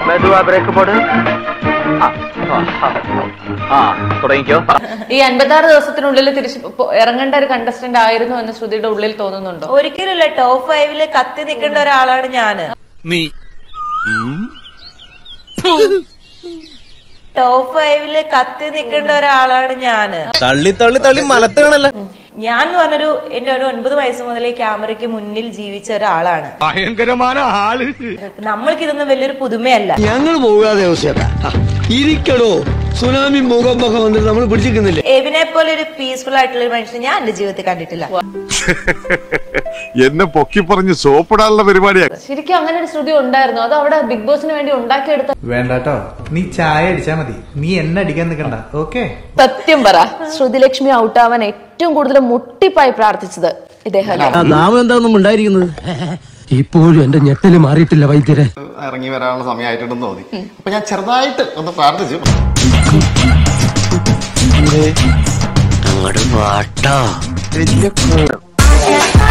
മെതുവാ break പോട് ആ, ആ, ആ. ആ തുടങ്ങിക്കോ ഈ അൻപത്താറ് ദിവസത്തിനുള്ളിൽ തിരിച്ച് പോ- ഇറങ്ങേണ്ട ഒരു കണ്ടസ്റ്റന്റ് ആയിരുന്നു എന്ന് ശ്രുതിയുടെ ഉള്ളിൽ തോന്നുന്നുണ്ടോ ഒരിക്കലുമില്ല ടോപ്പ് ഫൈവില് കത്തി നിൽക്കേണ്ട ഒരാളാണ് ഞാന് നീ ടോപ്പ് ഫൈവില് കത്തി നിൽക്കേണ്ട ഒരാളാണ് ഞാന് തള്ളി തള്ളി തള്ളി മലത്താണല്ലോ ഞാൻ എന്ന് പറഞ്ഞൊരു എന്റെ ഒരു ഒൻപത് വയസ്സ് മുതലേ ക്യാമറയ്ക്ക് മുന്നിൽ ജീവിച്ച ഒരാളാണ് ഭയങ്കരമായ ആള് നമ്മൾക്ക് ഇതൊന്നും വലിയൊരു പുതുമയല്ല ഞങ്ങൾ പോകാതെ അവസ്ഥ ഇരിക്കടോ സുനാമി മുഖം മുഖം വന്നിട്ട് നമ്മൾ പിടിച്ചിരിക്കുന്നില്ലേ എബിനെ പോലെ ഒരു പീസ്ഫുൾ ആയിട്ടുള്ള ഒരു മനുഷ്യനെ ഞാൻ എന്റെ ജീവിതത്തിൽ കണ്ടിട്ടില്ല എന്നെ പൊക്കി പറഞ്ഞ് സോപ്പിടാനുള്ള പരിപാടിയാ ശരിക്കും അങ്ങനെ ഒരു ശ്രുതി ഉണ്ടായിരുന്നു അത് അവിടെ ബിഗ് ബോസിന് വേണ്ടി ഉണ്ടാക്കിയെടുത്ത വേണ്ടാട്ടോ നീ ചായ അടിച്ചാ മതി നീ എന്നെ അടിക്കാൻ നിൽക്കണ്ട ഓക്കേ സത്യം പറ ശ്രുതിലക്ഷ്മി ഔട്ടാവാൻ ഏറ്റവും കൂടുതൽ മുട്ടിപ്പായി പ്രാർത്ഥിച്ചത് ഇദ്ദേഹം നാമം എന്താണെന്നും ഉണ്ടായിരിക്കുന്നത് ഇപ്പോഴും എന്റെ ഞെട്ടല് മാറിയിട്ടില്ല വൈദ്യരെ ഇറങ്ങി വരാനുള്ള സമയമായിട്ടുണ്ടെന്ന് തോന്നി അപ്പൊ ഞാൻ ചെറുതായിട്ട് ഒന്ന് പ്രാർത്ഥിച്ചു അങ്ങോട്ട് വാട്ടോ